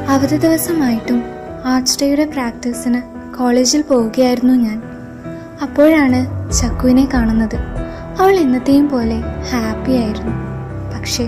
അവധി ദിവസമായിട്ടും ആർട്സ് ഡേയുടെ പ്രാക്ടീസിന് കോളേജിൽ പോവുകയായിരുന്നു ഞാൻ അപ്പോഴാണ് ചക്കുവിനെ കാണുന്നത് അവൾ എന്നത്തെയും പോലെ ഹാപ്പി ആയിരുന്നു പക്ഷേ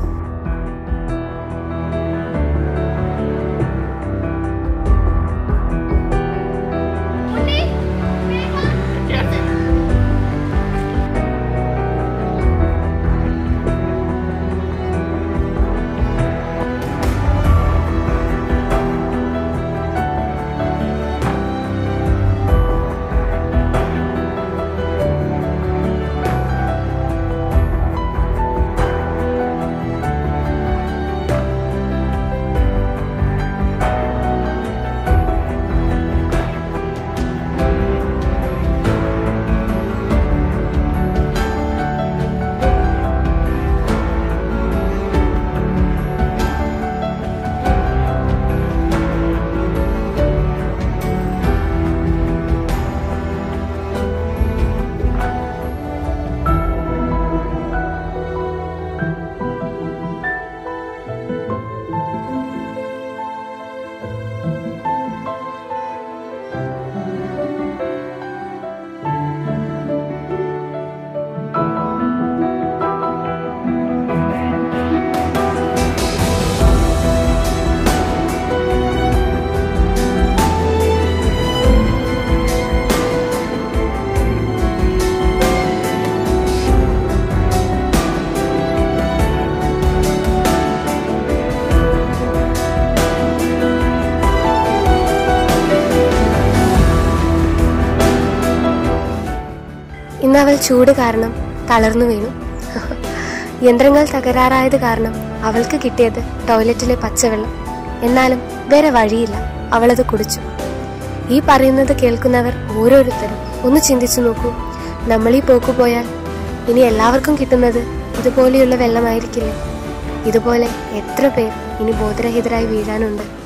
ഇന്ന് അവൾ ചൂട് കാരണം തളർന്നു വീണു യന്ത്രങ്ങൾ തകരാറായത് കാരണം അവൾക്ക് കിട്ടിയത് ടോയ്ലറ്റിലെ പച്ചവെള്ളം എന്നാലും വേറെ വഴിയില്ല അവളത് കുടിച്ചു ഈ പറയുന്നത് കേൾക്കുന്നവർ ഓരോരുത്തരും ഒന്ന് ചിന്തിച്ചു നോക്കൂ നമ്മൾ ഈ പോക്കു പോയാൽ ഇനി എല്ലാവർക്കും കിട്ടുന്നത് ഇതുപോലെയുള്ള വെള്ളമായിരിക്കില്ലേ ഇതുപോലെ എത്ര പേർ ഇനി ബോധരഹിതരായി വീഴാനുണ്ട്